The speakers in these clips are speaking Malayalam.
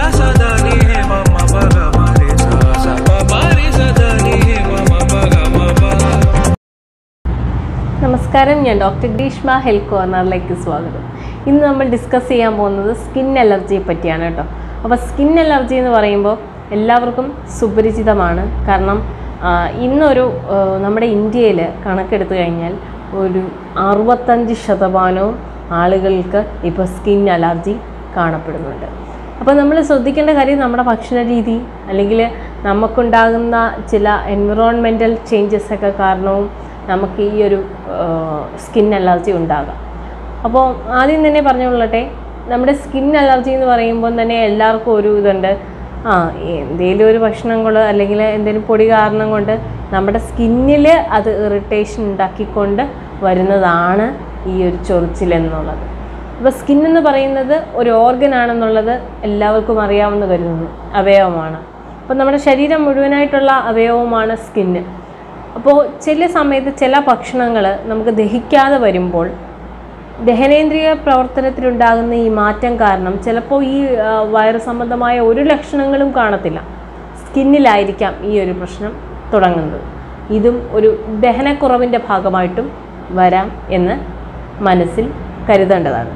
sa da ni he ma ma pa ga ma re sa sa pa ma re sa da ni he ma ma pa ga ma pa നമസ്കാരം ഞാൻ ഡോക്ടർ ഗ്രീഷ്മ ഹെൽത്ത് കോർണറിലേക്ക് സ്വാഗതം ഇന്ന് നമ്മൾ ഡിസ്കസ് ചെയ്യാൻ പോകുന്നത് സ്കിൻ അലർജിയെ പറ്റിയാണ് കേട്ടോ അപ്പോൾ സ്കിൻ അലർജി എന്ന് പറയുമ്പോൾ എല്ലാവർക്കും സുപരിചിതമാണ് കാരണം ആ, ഇന്നൊരു ആ, നമ്മുടെ ഇന്ത്യയിൽ കണക്കെടുത്തു കഴിഞ്ഞാൽ ഒരു അറുപത്തഞ്ച് ശതമാനവും ആളുകൾക്ക് ഇപ്പോൾ സ്കിൻ അലർജി കാണപ്പെടുന്നുണ്ട് അപ്പോൾ നമ്മൾ ശ്രദ്ധിക്കേണ്ട കാര്യം നമ്മുടെ ഭക്ഷണ രീതി അല്ലെങ്കിൽ നമുക്കുണ്ടാകുന്ന ചില എൻവിറോൺമെൻറ്റൽ ചേഞ്ചസ് ഒക്കെ കാരണവും നമുക്ക് ഈ ഒരു സ്കിൻ അലർജി ഉണ്ടാകാം അപ്പോൾ ആദ്യം തന്നെ പറഞ്ഞുകൊള്ളട്ടെ നമ്മുടെ സ്കിൻ അലർജി എന്ന് പറയുമ്പോൾ തന്നെ എല്ലാവർക്കും ഒരു ഇതുണ്ട് ആ എന്തെങ്കിലും ഒരു ഭക്ഷണങ്ങൾ അല്ലെങ്കിൽ എന്തെങ്കിലും പൊടി കാരണം കൊണ്ട് നമ്മുടെ സ്കിന്നിൽ അത് ഇറിറ്റേഷൻ ഉണ്ടാക്കിക്കൊണ്ട് വരുന്നതാണ് ഈ ഒരു ചൊറിച്ചിൽ എന്നുള്ളത് അപ്പോൾ സ്കിൻ എന്ന് പറയുന്നത് ഒരു ഓർഗൻ ആണെന്നുള്ളത് എല്ലാവർക്കും അറിയാമെന്ന് കരുതുന്നു അവയവമാണ് അപ്പോൾ നമ്മുടെ ശരീരം മുഴുവനായിട്ടുള്ള അവയവമാണ് സ്കിന്ന് അപ്പോൾ ചില സമയത്ത് ചില ഭക്ഷണങ്ങൾ നമുക്ക് ദഹിക്കാതെ വരുമ്പോൾ ദഹനേന്ദ്രിയ പ്രവർത്തനത്തിലുണ്ടാകുന്ന ഈ മാറ്റം കാരണം ചിലപ്പോൾ ഈ ആ, വയറ് സംബന്ധമായ ഒരു ലക്ഷണങ്ങളും കാണത്തില്ല സ്കിന്നിലായിരിക്കാം ഈ ഒരു പ്രശ്നം തുടങ്ങുന്നത് ഇതും ഒരു ദഹനക്കുറവിൻ്റെ ഭാഗമായിട്ടും വരാം എന്ന് മനസ്സിൽ കരുതേണ്ടതാണ്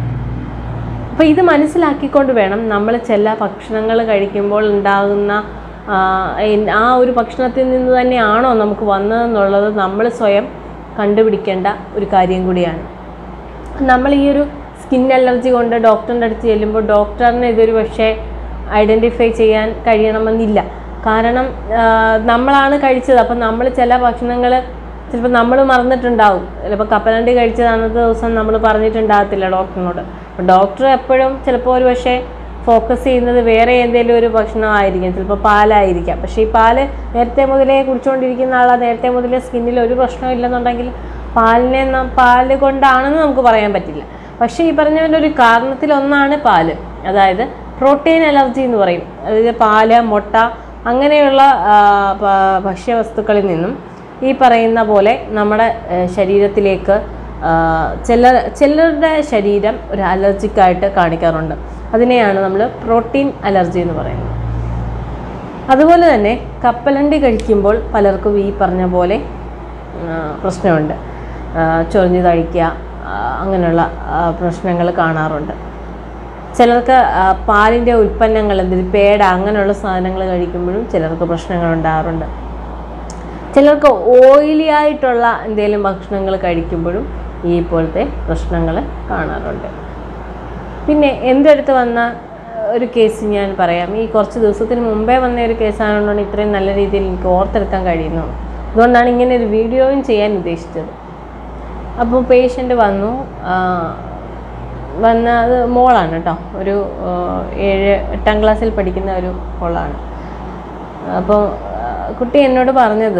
അപ്പോൾ ഇത് മനസ്സിലാക്കിക്കൊണ്ട് വേണം നമ്മൾ ചില ഭക്ഷണങ്ങൾ കഴിക്കുമ്പോൾ ഉണ്ടാകുന്ന ആ, എൻ- ആ ഒരു ഭക്ഷണത്തിൽ നിന്ന് തന്നെയാണോ നമുക്ക് വന്നതെന്നുള്ളത് നമ്മൾ സ്വയം കണ്ടുപിടിക്കേണ്ട ഒരു കാര്യം കൂടിയാണ് നമ്മൾ ഈ ഒരു സ്കിൻ അലർജി കൊണ്ട് ഡോക്ടറിൻ്റെ അടുത്ത് ചെല്ലുമ്പോൾ ഡോക്ടറിന് ഇതൊരു പക്ഷേ ഐഡൻറ്റിഫൈ ചെയ്യാൻ കഴിയണമെന്നില്ല കാരണം ആ, നമ്മളാണ് കഴിച്ചത് അപ്പം നമ്മൾ ചില ഭക്ഷണങ്ങൾ ചിലപ്പോൾ നമ്മൾ മറന്നിട്ടുണ്ടാവും ചിലപ്പോൾ കപ്പലണ്ടി കഴിച്ചത് അന്നത്തെ ദിവസം നമ്മൾ പറഞ്ഞിട്ടുണ്ടാകത്തില്ല ഡോക്ടറിനോട് അപ്പോൾ ഡോക്ടർ എപ്പോഴും ചിലപ്പോൾ ഒരു പക്ഷേ ഫോക്കസ് ചെയ്യുന്നത് വേറെ എന്തെങ്കിലും ഒരു ഭക്ഷണമായിരിക്കും ചിലപ്പോൾ പാലായിരിക്കാം പക്ഷേ ഈ പാല് നേരത്തെ മുതലേ കുടിച്ചുകൊണ്ടിരിക്കുന്ന ആളാ നേരത്തെ മുതലേ സ്കിന്നിൽ ഒരു പ്രശ്നവും ഇല്ലെന്നുണ്ടെങ്കിൽ പാലിനെ ന- പാല് കൊണ്ടാണെന്ന് നമുക്ക് പറയാൻ പറ്റില്ല പക്ഷേ ഈ പറഞ്ഞ പോലെ ഒരു കാരണത്തിലൊന്നാണ് പാല് അതായത് പ്രോട്ടീൻ അലർജി എന്ന് പറയും അതായത് പാല് മുട്ട അങ്ങനെയുള്ള ആ, ഭ- ഭക്ഷ്യവസ്തുക്കളിൽ നിന്നും ഈ പറയുന്ന പോലെ നമ്മുടെ ഏഹ്, ശരീരത്തിലേക്ക് ആ, ചില ചിലരുടെ ശരീരം ഒരു അലർജിക്കായിട്ട് കാണിക്കാറുണ്ട് അതിനെയാണ് നമ്മൾ പ്രോട്ടീൻ അലർജി എന്ന് പറയുന്നത് അതുപോലെ തന്നെ കപ്പലണ്ടി കഴിക്കുമ്പോൾ പലർക്കും ഈ പറഞ്ഞ പോലെ ആ, പ്രശ്നമുണ്ട് ആ, ചൊറിഞ്ഞ് കഴിക്കുക ആ, അങ്ങനെയുള്ള പ്രശ്നങ്ങൾ കാണാറുണ്ട് ചിലർക്ക് ആ, പാലിൻ്റെ ഉൽപ്പന്നങ്ങൾ എന്തെങ്കിലും പേട അങ്ങനെയുള്ള സാധനങ്ങൾ കഴിക്കുമ്പോഴും ചിലർക്ക് പ്രശ്നങ്ങൾ ഉണ്ടാകാറുണ്ട് ചിലർക്ക് ഓയിലി ആയിട്ടുള്ള എന്തെങ്കിലും ഭക്ഷണങ്ങൾ കഴിക്കുമ്പോഴും ഈ പോലത്തെ പ്രശ്നങ്ങൾ കാണാറുണ്ട് പിന്നെ എൻ്റെ അടുത്ത് വന്ന ഏഹ്, ഒരു കേസ് ഞാൻ പറയാം ഈ കുറച്ച് ദിവസത്തിന് മുമ്പേ വന്ന ഒരു കേസായതുകൊണ്ടാണ് ഇത്രയും നല്ല രീതിയിൽ എനിക്ക് ഓർത്തെടുക്കാൻ കഴിയുന്നത് അതുകൊണ്ടാണ് ഇങ്ങനെ ഒരു വീഡിയോയും ചെയ്യാൻ ഉദ്ദേശിച്ചത് അപ്പോൾ പേഷ്യൻ്റ് വന്നു ആ, വന്ന അത് മോളാണ് കേട്ടോ ഒരു ആ, ഏഴ് എട്ടാം ക്ലാസ്സിൽ പഠിക്കുന്ന ഒരു മോളാണ് അപ്പോൾ ആ, കുട്ടി എന്നോട് പറഞ്ഞത്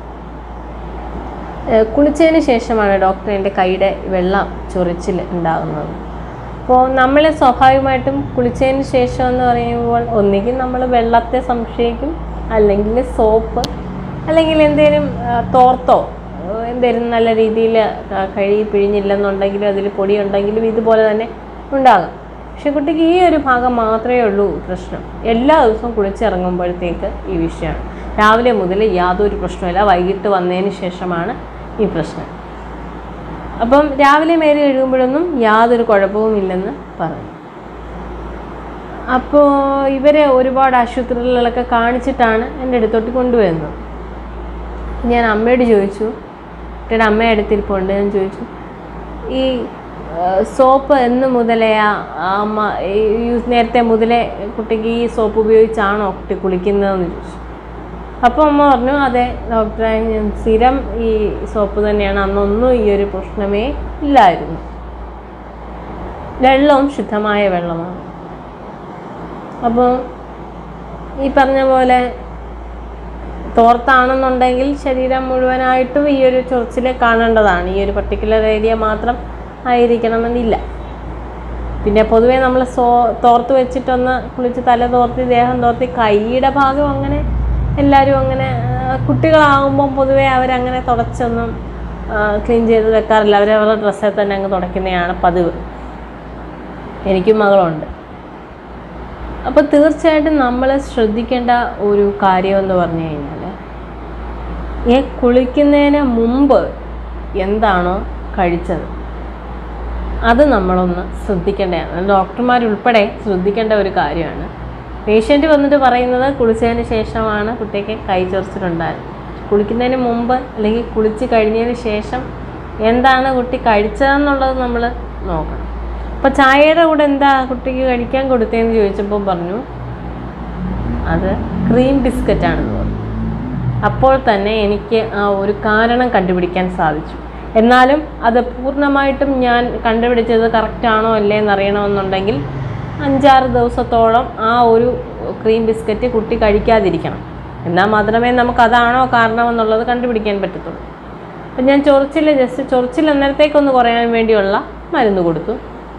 ഏഹ് കുളിച്ചതിന് ശേഷമാണ് ഡോക്ടർ എൻ്റെ കൈയുടെ വെള്ളം ചൊറിച്ചിൽ ഉണ്ടാകുന്നത് അപ്പോൾ നമ്മൾ സ്വാഭാവികമായിട്ടും കുളിച്ചതിന് ശേഷം എന്ന് പറയുമ്പോൾ ഒന്നുകിൽ നമ്മൾ വെള്ളത്തെ സംശയിക്കും അല്ലെങ്കിൽ സോപ്പ് അല്ലെങ്കിൽ എന്തെങ്കിലും ആ, തോർത്തോ ഏഹ് എന്തെങ്കിലും നല്ല രീതിയിൽ കഴുകി പിഴിഞ്ഞില്ലെന്നുണ്ടെങ്കിലും അതിൽ പൊടി ഉണ്ടെങ്കിലും ഇതുപോലെ തന്നെ ഉണ്ടാകാം പക്ഷെ കുട്ടിക്ക് ഈ ഒരു ഭാഗം മാത്രമേ ഉള്ളൂ പ്രശ്നം എല്ലാ ദിവസവും കുളിച്ചിറങ്ങുമ്പോഴത്തേക്ക് ഈ വിഷയമാണ് രാവിലെ മുതൽ യാതൊരു പ്രശ്നമില്ല വൈകിട്ട് വന്നതിന് ശേഷമാണ് ഈ പ്രശ്നം അപ്പം രാവിലെ മേല് കഴുകുമ്പോഴൊന്നും യാതൊരു കുഴപ്പവും ഇല്ലെന്ന് പറഞ്ഞു അപ്പോൾ ഇവരെ ഒരുപാട് ആശുപത്രികളിലൊക്കെ കാണിച്ചിട്ടാണ് എൻ്റെ അടുത്തോട്ട് കൊണ്ടുവരുന്നത് ഞാൻ അമ്മയോട് ചോദിച്ചു കുട്ടിയുടെ അമ്മ അടുത്തിരിപ്പുണ്ട് ഞാൻ ചോദിച്ചു ഈ ആ, സോപ്പ് എന്ന് മുതലേ ആ ആ അമ്മ ഈ യൂസ് നേരത്തെ മുതലേ കുട്ടിക്ക് ഈ സോപ്പ് ഉപയോഗിച്ചാണോ കുട്ടി കുളിക്കുന്നതെന്ന് ചോദിച്ചു അപ്പോൾ അമ്മ പറഞ്ഞു അതെ ഡോക്ടറെ ഞാൻ സ്ഥിരം ഈ സോപ്പ് തന്നെയാണ് അന്നൊന്നും ഈ ഒരു പ്രശ്നമേ ഇല്ലായിരുന്നു വെള്ളവും ശുദ്ധമായ വെള്ളമാണ് അപ്പോൾ ഈ പറഞ്ഞ പോലെ തോർത്താണെന്നുണ്ടെങ്കിൽ ശരീരം മുഴുവനായിട്ടും ഈ ഒരു ചൊറിച്ചിൽ കാണേണ്ടതാണ് ഈ ഒരു പർട്ടിക്കുലർ ഏരിയ മാത്രം ആയിരിക്കണമെന്നില്ല പിന്നെ പൊതുവേ നമ്മൾ സോ തോർത്ത് വെച്ചിട്ടൊന്ന് കുളിച്ച് തല തോർത്തി ദേഹം തോർത്തി കൈയുടെ ഭാഗം അങ്ങനെ എല്ലാവരും അങ്ങനെ ആ, കുട്ടികളാകുമ്പം പൊതുവേ അവരങ്ങനെ തുടച്ചൊന്നും ക്ലീൻ ചെയ്ത് വെക്കാറില്ല അവരവരുടെ ഡ്രസ്സിൽ തന്നെ അങ്ങ് തുടയ്ക്കുന്നതാണ് പതിവ് എനിക്കും മകളുണ്ട് അപ്പോൾ തീർച്ചയായിട്ടും നമ്മൾ ശ്രദ്ധിക്കേണ്ട ഒരു കാര്യം എന്ന് പറഞ്ഞു കഴിഞ്ഞാൽ ഈ കുളിക്കുന്നതിന് മുമ്പ് എന്താണോ കഴിച്ചത് അത് നമ്മളൊന്ന് ശ്രദ്ധിക്കേണ്ടതാണ് ഡോക്ടർമാരുൾപ്പെടെ ശ്രദ്ധിക്കേണ്ട ഒരു കാര്യമാണ് പേഷ്യൻ്റ് വന്നിട്ട് പറയുന്നത് കുളിച്ചതിന് ശേഷമാണ് കുട്ടിക്ക് കൈ ചൊറിച്ചിലുണ്ടായത് കുളിക്കുന്നതിന് മുമ്പ് അല്ലെങ്കിൽ കുളിച്ച് കഴിഞ്ഞതിന് ശേഷം എന്താണ് കുട്ടി കഴിച്ചതെന്നുള്ളത് നമ്മൾ നോക്കണം അപ്പോൾ ചായയുടെ കൂടെ എന്താ കുട്ടിക്ക് കഴിക്കാൻ കൊടുത്തതെന്ന് ചോദിച്ചപ്പോൾ പറഞ്ഞു അത് ക്രീം ബിസ്ക്കറ്റാണെന്ന് പറഞ്ഞു അപ്പോൾ തന്നെ എനിക്ക് ആ ഒരു കാരണം കണ്ടുപിടിക്കാൻ സാധിച്ചു എന്നാലും അത് പൂർണ്ണമായിട്ടും ഞാൻ കണ്ടുപിടിച്ചത് കറക്റ്റാണോ അല്ലേ എന്നറിയണമെന്നുണ്ടെങ്കിൽ അഞ്ചാറ് ദിവസത്തോളം ആ ഒരു ക്രീം ബിസ്ക്കറ്റ് കുട്ടി കഴിക്കാതിരിക്കണം എന്നാൽ മാത്രമേ നമുക്ക് അതാണോ കാരണമെന്നുള്ളത് കണ്ടുപിടിക്കാൻ പറ്റത്തുള്ളൂ അപ്പം ഞാൻ ചൊറിച്ചിൽ ജസ്റ്റ് ചൊറിച്ചിൽ അന്നേരത്തേക്കൊന്ന് കുറയാൻ വേണ്ടിയുള്ള മരുന്ന് കൊടുത്തു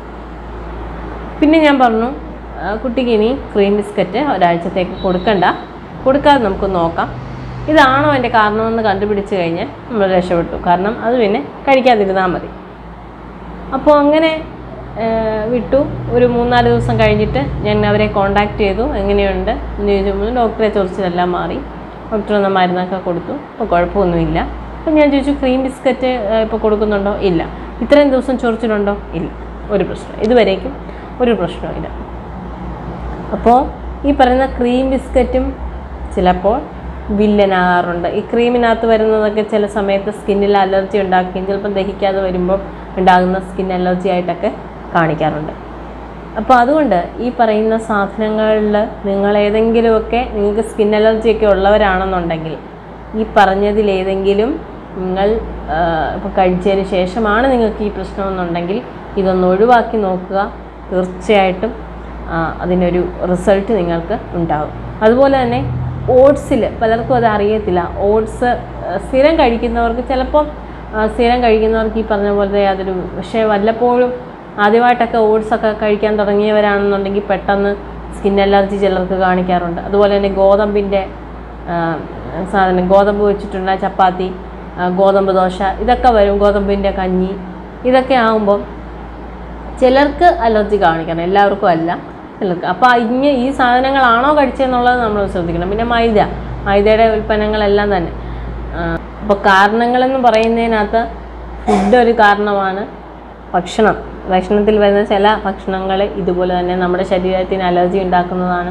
പിന്നെ ഞാൻ പറഞ്ഞു ആ, കുട്ടിക്ക് ഇനി ക്രീം ബിസ്ക്കറ്റ് ഒരാഴ്ചത്തേക്ക് കൊടുക്കണ്ട കൊടുക്കാതെ നമുക്ക് നോക്കാം ഇതാണോ എൻ്റെ കാരണമെന്ന് കണ്ടുപിടിച്ച് കഴിഞ്ഞാൽ നമ്മൾ രക്ഷപ്പെട്ടു കാരണം അത് പിന്നെ കഴിക്കാതിരുന്നാൽ മതി അപ്പോൾ അങ്ങനെ ആ, വിട്ടു ഒരു മൂന്നാല് ദിവസം കഴിഞ്ഞിട്ട് ഞാൻ അവരെ കോണ്ടാക്ട് ചെയ്തു എങ്ങനെയുണ്ട് എന്ന് ചോദിച്ചപ്പോൾ ഡോക്ടറെ ചൊറിച്ചിലെല്ലാം മാറി ഡോക്ടർ ഒന്ന് മരുന്നൊക്കെ കൊടുത്തു അപ്പോൾ കുഴപ്പമൊന്നുമില്ല അപ്പോൾ ഞാൻ ചോദിച്ചു ക്രീം ബിസ്ക്കറ്റ് ഇപ്പോൾ കൊടുക്കുന്നുണ്ടോ ഇല്ല ഇത്രയും ദിവസം ചൊറിച്ചിലുണ്ടോ ഇല്ല ഒരു പ്രശ്നം ഇതുവരേക്കും ഒരു പ്രശ്നമില്ല അപ്പോൾ ഈ പറയുന്ന ക്രീം ബിസ്ക്കറ്റും ചിലപ്പോൾ വില്ലനാകാറുണ്ട് ഈ ക്രീമിനകത്ത് വരുന്നതൊക്കെ ചില സമയത്ത് സ്കിന്നിൽ അലർജി ഉണ്ടാക്കുകയും ചിലപ്പോൾ ദഹിക്കാതെ വരുമ്പോൾ ഉണ്ടാകുന്ന സ്കിൻ അലർജി ആയിട്ടൊക്കെ കാണിക്കാറുണ്ട് അപ്പോൾ അതുകൊണ്ട് ഈ പറയുന്ന സാധനങ്ങളിൽ നിങ്ങൾ ഏതെങ്കിലുമൊക്കെ നിങ്ങൾക്ക് സ്കിൻ അലർജിയൊക്കെ ഉള്ളവരാണെന്നുണ്ടെങ്കിൽ ഈ പറഞ്ഞതിലേതെങ്കിലും നിങ്ങൾ ഇപ്പോൾ കഴിച്ചതിന് ശേഷമാണ് നിങ്ങൾക്ക് ഈ പ്രശ്നമെന്നുണ്ടെങ്കിൽ ഇതൊന്ന് ഒഴിവാക്കി നോക്കുക തീർച്ചയായിട്ടും ആ, അതിനൊരു റിസൾട്ട് നിങ്ങൾക്ക് ഉണ്ടാകും അതുപോലെ തന്നെ ഓട്സിൽ പലർക്കും അത് അറിയത്തില്ല ഓട്സ് സ്ഥിരം കഴിക്കുന്നവർക്ക് ചിലപ്പം ആ, സ്ഥിരം കഴിക്കുന്നവർക്ക് ഈ പറഞ്ഞ പോലത്തെ യാതൊരു പക്ഷേ വല്ലപ്പോഴും ആദ്യമായിട്ടൊക്കെ ഓട്സൊക്കെ കഴിക്കാൻ തുടങ്ങിയവരാണെന്നുണ്ടെങ്കിൽ പെട്ടെന്ന് സ്കിൻ അലർജി ചിലർക്ക് കാണിക്കാറുണ്ട് അതുപോലെ തന്നെ ഗോതമ്പിൻ്റെ ആ, സാധനം ഗോതമ്പ് വെച്ചിട്ടുള്ള ചപ്പാത്തി ആ, ഗോതമ്പ് ദോശ ഇതൊക്കെ വരും ഗോതമ്പിൻ്റെ കഞ്ഞി ഇതൊക്കെ ആകുമ്പം ചിലർക്ക് അലർജി കാണിക്കണം എല്ലാവർക്കും അല്ല ചിലർക്ക് അപ്പോൾ ഇങ്ങനെ ഈ സാധനങ്ങളാണോ കഴിച്ചതെന്നുള്ളത് നമ്മൾ ശ്രദ്ധിക്കണം പിന്നെ മൈദ മൈദയുടെ ഉൽപ്പന്നങ്ങളെല്ലാം തന്നെ അപ്പോൾ കാരണങ്ങളെന്ന് പറയുന്നതിനകത്ത് ഫുഡ് ഒരു കാരണമാണ് ഭക്ഷണം ഭക്ഷണത്തിൽ വരുന്ന ചില ഭക്ഷണങ്ങൾ ഇതുപോലെ തന്നെ നമ്മുടെ ശരീരത്തിന് അലർജി ഉണ്ടാക്കുന്നതാണ്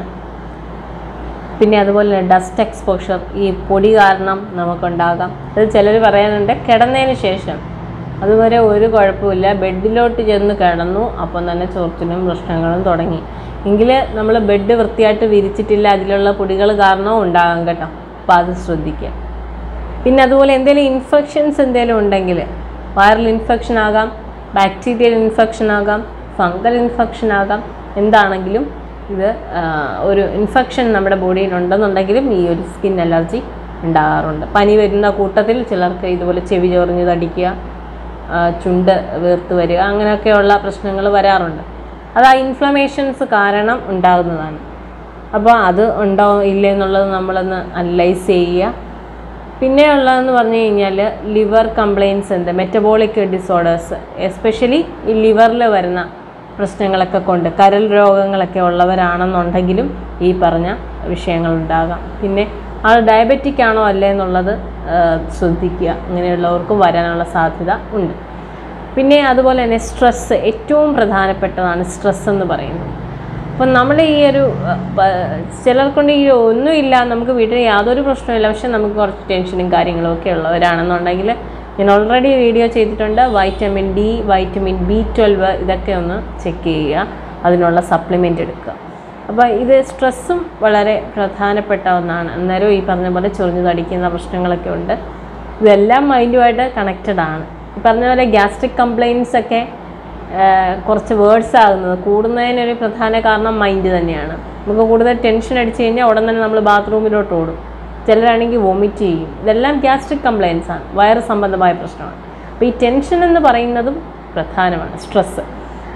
പിന്നെ അതുപോലെ തന്നെ ഡസ്റ്റ് എക്സ്പോഷർ ഈ പൊടി കാരണം നമുക്കുണ്ടാകാം അത് ചിലർ പറയാനുണ്ട് കിടന്നതിന് ശേഷം അതുവരെ ഒരു കുഴപ്പമില്ല ബെഡിലോട്ട് ചെന്ന് കിടന്നു അപ്പം തന്നെ ചൊറിച്ചിലും പ്രശ്നങ്ങളും തുടങ്ങി എങ്കിൽ നമ്മൾ ബെഡ് വൃത്തിയായിട്ട് വിരിച്ചിട്ടില്ല അതിലുള്ള പൊടികൾ കാരണവും ഉണ്ടാകാം കേട്ടോ അപ്പോൾ അത് ശ്രദ്ധിക്കുക പിന്നെ അതുപോലെ എന്തെങ്കിലും ഇൻഫെക്ഷൻസ് എന്തെങ്കിലും ഉണ്ടെങ്കിൽ വൈറൽ ഇൻഫെക്ഷൻ ആകാം ബാക്ടീരിയൽ ഇൻഫെക്ഷൻ ആകാം ഫംഗൽ ഇൻഫെക്ഷൻ ആകാം എന്താണെങ്കിലും ഇത് ആ, ഒരു ഇൻഫെക്ഷൻ നമ്മുടെ ബോഡിയിൽ ഉണ്ടെന്നുണ്ടെങ്കിലും ഈ ഒരു സ്കിൻ അലർജി ഉണ്ടാകാറുണ്ട് പനി വരുന്ന കൂട്ടത്തിൽ ചിലർക്ക് ഇതുപോലെ ചെവി ചൊറിഞ്ഞ് തടിക്കുക ആ, ചുണ്ട് വീർത്ത് വരിക അങ്ങനെയൊക്കെയുള്ള പ്രശ്നങ്ങൾ വരാറുണ്ട് അത് ആ ഇൻഫ്ലമേഷൻസ് കാരണം ഉണ്ടാകുന്നതാണ് അപ്പോൾ അത് ഉണ്ടോ ഇല്ലേ എന്നുള്ളത് നമ്മളൊന്ന് അനലൈസ് ചെയ്യുക പിന്നെ ഉള്ളതെന്ന് പറഞ്ഞു കഴിഞ്ഞാൽ ലിവർ കംപ്ലയിൻസ് ഉണ്ട് മെറ്റബോളിക് ഡിസോർഡേഴ്സ് എസ്പെഷ്യലി ഈ ലിവറിൽ വരുന്ന പ്രശ്നങ്ങളൊക്കെ കൊണ്ട് കരൾ രോഗങ്ങളൊക്കെ ഉള്ളവരാണെന്നുണ്ടെങ്കിലും ഈ പറഞ്ഞ വിഷയങ്ങളുണ്ടാകാം പിന്നെ ആൾ ഡയബറ്റിക് ആണോ അല്ലേ എന്നുള്ളത് ആ, ശ്രദ്ധിക്കുക ഇങ്ങനെയുള്ളവർക്കും വരാനുള്ള സാധ്യത ഉണ്ട് പിന്നെ അതുപോലെ തന്നെ സ്ട്രെസ്സ് ഏറ്റവും പ്രധാനപ്പെട്ടതാണ് സ്ട്രെസ് എന്ന് പറയുന്നത് അപ്പം നമ്മൾ ഈ ഒരു അഹ്, പ- ചിലർക്കൊണ്ട് ഈ ഒന്നുമില്ല നമുക്ക് വീട്ടിൽ യാതൊരു പ്രശ്നമില്ല പക്ഷെ നമുക്ക് കുറച്ച് ടെൻഷനും കാര്യങ്ങളും ഒക്കെ ഉള്ളവരാണെന്നുണ്ടെങ്കിൽ ഞാൻ ഓൾറെഡി വീഡിയോ ചെയ്തിട്ടുണ്ട് vitamin D vitamin B twelve ഇതൊക്കെ ഒന്ന് ചെക്ക് ചെയ്യുക അതിനുള്ള സപ്ലിമെൻ്റ് എടുക്കുക അപ്പോൾ ഇത് സ്ട്രെസ്സും വളരെ പ്രധാനപ്പെട്ട ഒന്നാണ് അന്നേരം ഈ പറഞ്ഞ പോലെ ചൊറിഞ്ഞു തടിക്കുന്ന പ്രശ്നങ്ങളൊക്കെ ഉണ്ട് ഇതെല്ലാം മൈൻഡുമായിട്ട് കണക്റ്റഡ് ആണ് ഈ പറഞ്ഞ പോലെ ഗ്യാസ്ട്രിക് കംപ്ലയിൻസ് ഒക്കെ ആ, കുറച്ച് വേർഡ്സ് ആകുന്നത് കൂടുന്നതിനൊരു പ്രധാന കാരണം മൈൻഡ് തന്നെയാണ് നമുക്ക് കൂടുതൽ ടെൻഷൻ അടിച്ചു കഴിഞ്ഞാൽ ഉടൻ തന്നെ നമ്മൾ ബാത്റൂമിലോട്ട് ഓടും ചിലരാണെങ്കിൽ വൊമിറ്റ് ചെയ്യും ഇതെല്ലാം ഗ്യാസ്ട്രിക് കംപ്ലയിൻസ് ആണ് വയറ് സംബന്ധമായ പ്രശ്നമാണ് അപ്പോൾ ഈ ടെൻഷൻ എന്ന് പറയുന്നതും പ്രധാനമാണ് സ്ട്രെസ്സ്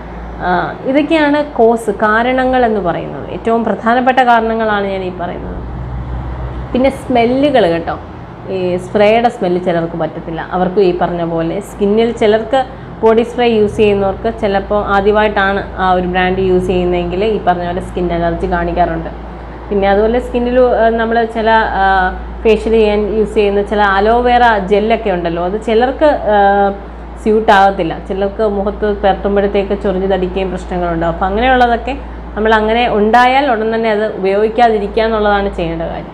ഇതൊക്കെയാണ് കോസ് കാരണങ്ങൾ എന്ന് പറയുന്നത് ഏറ്റവും പ്രധാനപ്പെട്ട കാരണങ്ങളാണ് ഞാൻ ഈ പറയുന്നത് പിന്നെ സ്മെല്ലുകൾ കേട്ടോ ഈ സ്പ്രേയുടെ സ്മെല്ല് ചിലർക്ക് പറ്റത്തില്ല അവർക്കും ഈ പറഞ്ഞ പോലെ സ്കിന്നിൽ ചിലർക്ക് ബോഡി സ്പ്രേ യൂസ് ചെയ്യുന്നവർക്ക് ചിലപ്പോൾ ആദ്യമായിട്ടാണ് ആ ഒരു ബ്രാൻഡ് യൂസ് ചെയ്യുന്നതെങ്കിൽ ഈ പറഞ്ഞ പോലെ സ്കിൻ അലർജി കാണിക്കാറുണ്ട് പിന്നെ അതുപോലെ സ്കിന്നിൽ നമ്മൾ ചില ഫേഷ്യൽ ചെയ്യാൻ യൂസ് ചെയ്യുന്ന ചില അലോവേറ ജെല്ലൊക്കെ ഉണ്ടല്ലോ അത് ചിലർക്ക് സ്യൂട്ട് ആകത്തില്ല ചിലർക്ക് മുഖത്ത് പെരട്ടുമ്പോഴത്തേക്ക് ചൊറിഞ്ഞ് തടിക്കുകയും പ്രശ്നങ്ങളുണ്ടാവും അപ്പോൾ അങ്ങനെയുള്ളതൊക്കെ നമ്മൾ അങ്ങനെ ഉണ്ടായാൽ ഉടൻ തന്നെ അത് ഉപയോഗിക്കാതിരിക്കുക എന്നുള്ളതാണ് ചെയ്യേണ്ട കാര്യം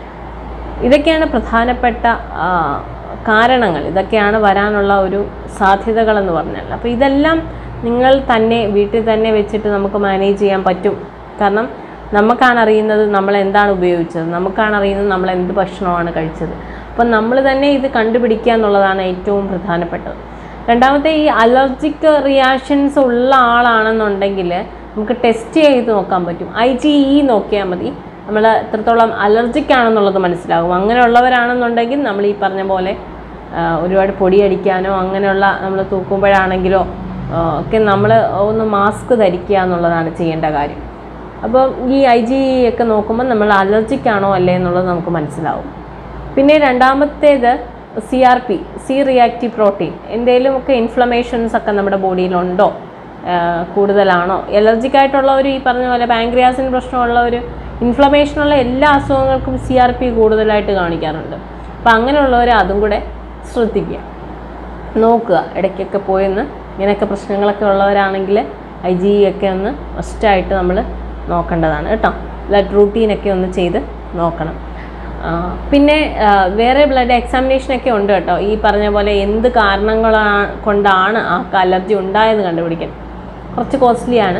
ഇതൊക്കെയാണ് പ്രധാനപ്പെട്ട ആ, കാരണങ്ങൾ ഇതൊക്കെയാണ് വരാനുള്ള ഒരു സാധ്യതകളെന്ന് പറഞ്ഞാൽ അപ്പോൾ ഇതെല്ലാം നിങ്ങൾ തന്നെ വീട്ടിൽ തന്നെ വെച്ചിട്ട് നമുക്ക് മാനേജ് ചെയ്യാൻ പറ്റും കാരണം നമുക്കാണ് അറിയുന്നത് നമ്മൾ എന്താണ് ഉപയോഗിച്ചത് നമുക്കാണ് അറിയുന്നത് നമ്മൾ എന്ത് ഭക്ഷണമാണ് കഴിച്ചത് അപ്പം നമ്മൾ തന്നെ ഇത് കണ്ടുപിടിക്കുക എന്നുള്ളതാണ് ഏറ്റവും പ്രധാനപ്പെട്ടത് രണ്ടാമത്തെ ഈ അലർജിക് റിയാക്ഷൻസ് ഉള്ള ആളാണെന്നുണ്ടെങ്കിൽ നമുക്ക് ടെസ്റ്റ് ചെയ്ത് നോക്കാൻ പറ്റും ഐ ജി ഇ നോക്കിയാൽ മതി നമ്മൾ എത്രത്തോളം അലർജിക് ആണെന്നുള്ളത് മനസ്സിലാകും അങ്ങനെയുള്ളവരാണെന്നുണ്ടെങ്കിൽ നമ്മൾ ഈ പറഞ്ഞ പോലെ ആ, ഒരുപാട് പൊടി അടിക്കാനോ അങ്ങനെയുള്ള നമ്മൾ തൂക്കുമ്പോഴാണെങ്കിലോ ആ, ഒക്കെ നമ്മൾ ഒന്ന് മാസ്ക് ധരിക്കുക എന്നുള്ളതാണ് ചെയ്യേണ്ട കാര്യം അപ്പോൾ ഈ ഐ ജി ഒക്കെ നോക്കുമ്പോൾ നമ്മൾ അലർജിക് ആണോ അല്ലേ എന്നുള്ളത് നമുക്ക് മനസ്സിലാവും പിന്നെ രണ്ടാമത്തേത് C R P C reactive protein എന്തെങ്കിലുമൊക്കെ ഇൻഫ്ലമേഷൻസ് ഒക്കെ നമ്മുടെ ബോഡിയിലുണ്ടോ ആഹ് കൂടുതലാണോ എലർജിക് ആയിട്ടുള്ളവർ ഈ പറഞ്ഞ പോലെ പാങ്ക്രിയാസിന് പ്രശ്നമുള്ളവർ ഇൻഫ്ലമേഷനുള്ള എല്ലാ അസുഖങ്ങൾക്കും സി ആർ പി കൂടുതലായിട്ട് കാണിക്കാറുണ്ട് അപ്പോൾ അങ്ങനെയുള്ളവർ അതും കൂടെ ശ്രദ്ധിക്കുക നോക്കുക ഇടയ്ക്കൊക്കെ പോയെന്ന് ഇങ്ങനെയൊക്കെ പ്രശ്നങ്ങളൊക്കെ ഉള്ളവരാണെങ്കിൽ ഐ ജി ഒക്കെ ഒന്ന് മസ്റ്റായിട്ട് നമ്മൾ നോക്കേണ്ടതാണ് കേട്ടോ ബ്ലഡ് റൂട്ടീനൊക്കെ ഒന്ന് ചെയ്ത് നോക്കണം ആ, പിന്നെ ആ, വേറെ ബ്ലഡ് എക്സാമിനേഷനൊക്കെ ഉണ്ട് കേട്ടോ ഈ പറഞ്ഞ പോലെ എന്ത് കാരണങ്ങളാ കൊണ്ടാണ് ആൾക്ക് അലർജി ഉണ്ടായത് കണ്ടുപിടിക്കാൻ കുറച്ച് കോസ്റ്റ്ലിയാണ്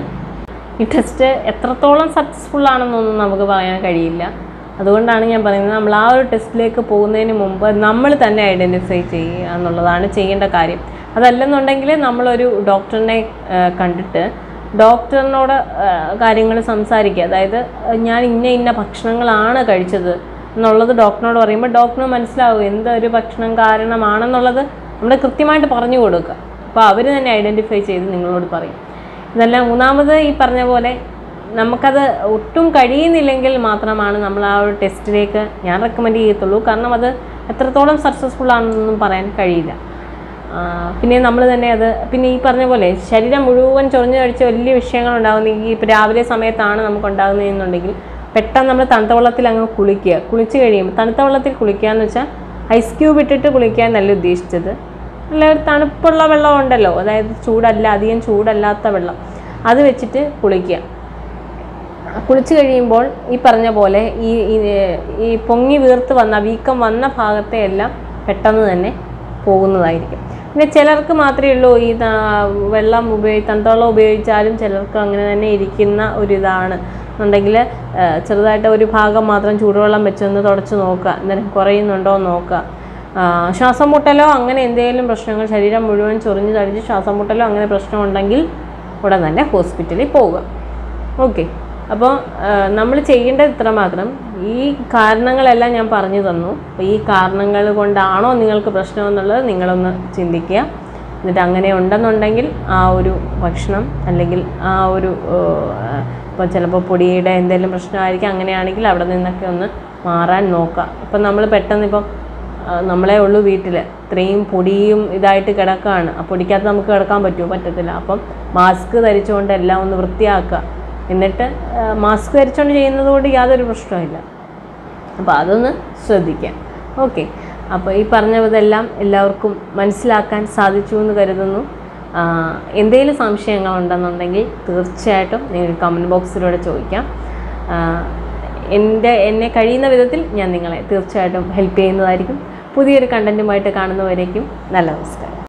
ഈ ടെസ്റ്റ് എത്രത്തോളം സക്സസ്ഫുൾ ആണെന്നൊന്നും നമുക്ക് പറയാൻ കഴിയില്ല അതുകൊണ്ടാണ് ഞാൻ പറയുന്നത് നമ്മൾ ആ ഒരു ടെസ്റ്റിലേക്ക് പോകുന്നതിന് മുമ്പ് നമ്മൾ തന്നെ ഐഡൻറ്റിഫൈ ചെയ്യുക എന്നുള്ളതാണ് ചെയ്യേണ്ട കാര്യം അതല്ലെന്നുണ്ടെങ്കിൽ നമ്മളൊരു ഡോക്ടറിനെ ആ, കണ്ടിട്ട് ഡോക്ടറിനോട് കാര്യങ്ങൾ സംസാരിക്കുക അതായത് ആ, ഞാൻ ഇന്ന ഇന്ന ഭക്ഷണങ്ങളാണ് കഴിച്ചത് എന്നുള്ളത് ഡോക്ടറിനോട് പറയുമ്പോൾ ഡോക്ടറിന് മനസ്സിലാവും എന്തൊരു ഭക്ഷണം കാരണമാണെന്നുള്ളത് നമ്മൾ കൃത്യമായിട്ട് പറഞ്ഞു കൊടുക്കുക അപ്പോൾ അവർ തന്നെ ഐഡൻറ്റിഫൈ ചെയ്ത് നിങ്ങളോട് പറയും ഇതെല്ലാം മൂന്നാമത് ഈ പറഞ്ഞ പോലെ നമുക്കത് ഒട്ടും കഴിയുന്നില്ലെങ്കിൽ മാത്രമാണ് നമ്മൾ ആ ഒരു ടെസ്റ്റിലേക്ക് ഞാൻ റെക്കമെൻഡ് ചെയ്യത്തുള്ളൂ കാരണം അത് എത്രത്തോളം സക്സസ്ഫുൾ ആണെന്നൊന്നും പറയാൻ കഴിയില്ല ആ, പിന്നെ നമ്മൾ തന്നെ അത് പിന്നെ ഈ പറഞ്ഞ പോലെ ശരീരം മുഴുവൻ ചൊറിഞ്ഞു കഴിച്ച വലിയ വിഷയങ്ങൾ ഉണ്ടാകുന്നെങ്കിൽ ഇപ്പോൾ രാവിലെ സമയത്താണ് നമുക്ക് ഉണ്ടാകുന്നതെന്നുണ്ടെങ്കിൽ പെട്ടെന്ന് നമ്മൾ തണുത്ത വെള്ളത്തിൽ അങ്ങ് കുളിക്കുക കുളിച്ച് കഴിയുമ്പോൾ തണുത്ത വെള്ളത്തിൽ കുളിക്കുക എന്ന് വെച്ചാൽ ഐസ് ക്യൂബ് ഇട്ടിട്ട് കുളിക്കാൻ നല്ല ഉദ്ദേശിച്ചത് നല്ല ഒരു തണുപ്പുള്ള വെള്ളം ഉണ്ടല്ലോ അതായത് ചൂടല്ല അധികം ചൂടല്ലാത്ത വെള്ളം അത് വെച്ചിട്ട് കുളിക്കുക കുളിച്ച് കഴിയുമ്പോൾ ഈ പറഞ്ഞ പോലെ ഈ ഈ- ഈ പൊങ്ങി വീർത്ത് വന്ന വീക്കം വന്ന ഭാഗത്തെ എല്ലാം പെട്ടെന്ന് തന്നെ പോകുന്നതായിരിക്കും പിന്നെ ചിലർക്ക് മാത്രമേ ഉള്ളൂ ഈ ത- വെള്ളം ഉപയോഗി തണുത്തവെള്ളം ഉപയോഗിച്ചാലും ചിലർക്ക് അങ്ങനെ തന്നെ ഇരിക്കുന്ന ഒരിതാണ് എന്നുണ്ടെങ്കിൽ ചെറുതായിട്ട് ഒരു ഭാഗം മാത്രം ചൂടുവെള്ളം വെച്ചൊന്ന് തുടച്ച് നോക്കുക എന്തെങ്കിലും കുറയുന്നുണ്ടോ എന്ന് നോക്കുക ആ, ശ്വാസം മുട്ടലോ അങ്ങനെ എന്തെങ്കിലും പ്രശ്നങ്ങൾ ശരീരം മുഴുവൻ ചൊറിഞ്ഞ് തടിച്ച് ശ്വാസം മുട്ടലോ അങ്ങനെ പ്രശ്നമുണ്ടെങ്കിൽ ഉടൻ തന്നെ ഹോസ്പിറ്റലിൽ പോവുക ഓക്കെ അപ്പോൾ നമ്മൾ ചെയ്യേണ്ടത് ഇത്ര മാത്രം ഈ കാരണങ്ങളെല്ലാം ഞാൻ പറഞ്ഞു തന്നു അപ്പോൾ ഈ കാരണങ്ങൾ കൊണ്ടാണോ നിങ്ങൾക്ക് പ്രശ്നമെന്നുള്ളത് നിങ്ങളൊന്ന് ചിന്തിക്കുക എന്നിട്ട് അങ്ങനെ ഉണ്ടെന്നുണ്ടെങ്കിൽ ആ ഒരു ഭക്ഷണം അല്ലെങ്കിൽ ആ ഒരു ഇപ്പോൾ ചിലപ്പോൾ പൊടിയുടെ എന്തെങ്കിലും പ്രശ്നമായിരിക്കും അങ്ങനെയാണെങ്കിൽ അവിടെ നിന്നൊക്കെ ഒന്ന് മാറാൻ നോക്കുക ഇപ്പം നമ്മൾ പെട്ടെന്ന് ഇപ്പം ആ, നമ്മളെ ഉള്ളൂ വീട്ടിൽ ഇത്രയും പൊടിയും ഇതായിട്ട് കിടക്കുകയാണ് ആ പൊടിക്കകത്ത് നമുക്ക് കിടക്കാൻ പറ്റുമോ പറ്റത്തില്ല അപ്പം മാസ്ക് ധരിച്ചുകൊണ്ട് എല്ലാം ഒന്ന് വൃത്തിയാക്കുക എന്നിട്ട് മാസ്ക് ധരിച്ചുകൊണ്ട് ചെയ്യുന്നത് കൊണ്ട് യാതൊരു പ്രശ്നമില്ല അപ്പോൾ അതൊന്ന് ശ്രദ്ധിക്കാം ഓക്കെ അപ്പോൾ ഈ പറഞ്ഞതെല്ലാം എല്ലാവർക്കും മനസ്സിലാക്കാൻ സാധിച്ചു എന്ന് കരുതുന്നു ആ, എന്തെങ്കിലും സംശയങ്ങളുണ്ടെന്നുണ്ടെങ്കിൽ തീർച്ചയായിട്ടും നിങ്ങൾ കമൻറ്റ് ബോക്സിലൂടെ ചോദിക്കാം ആ, എൻ്റെ എന്നെ കഴിയുന്ന വിധത്തിൽ ഞാൻ നിങ്ങളെ തീർച്ചയായിട്ടും ഹെൽപ്പ് ചെയ്യുന്നതായിരിക്കും പുതിയൊരു കണ്ടൻറ്റുമായിട്ട് കാണുന്നവരേക്കും നല്ല നമസ്കാരം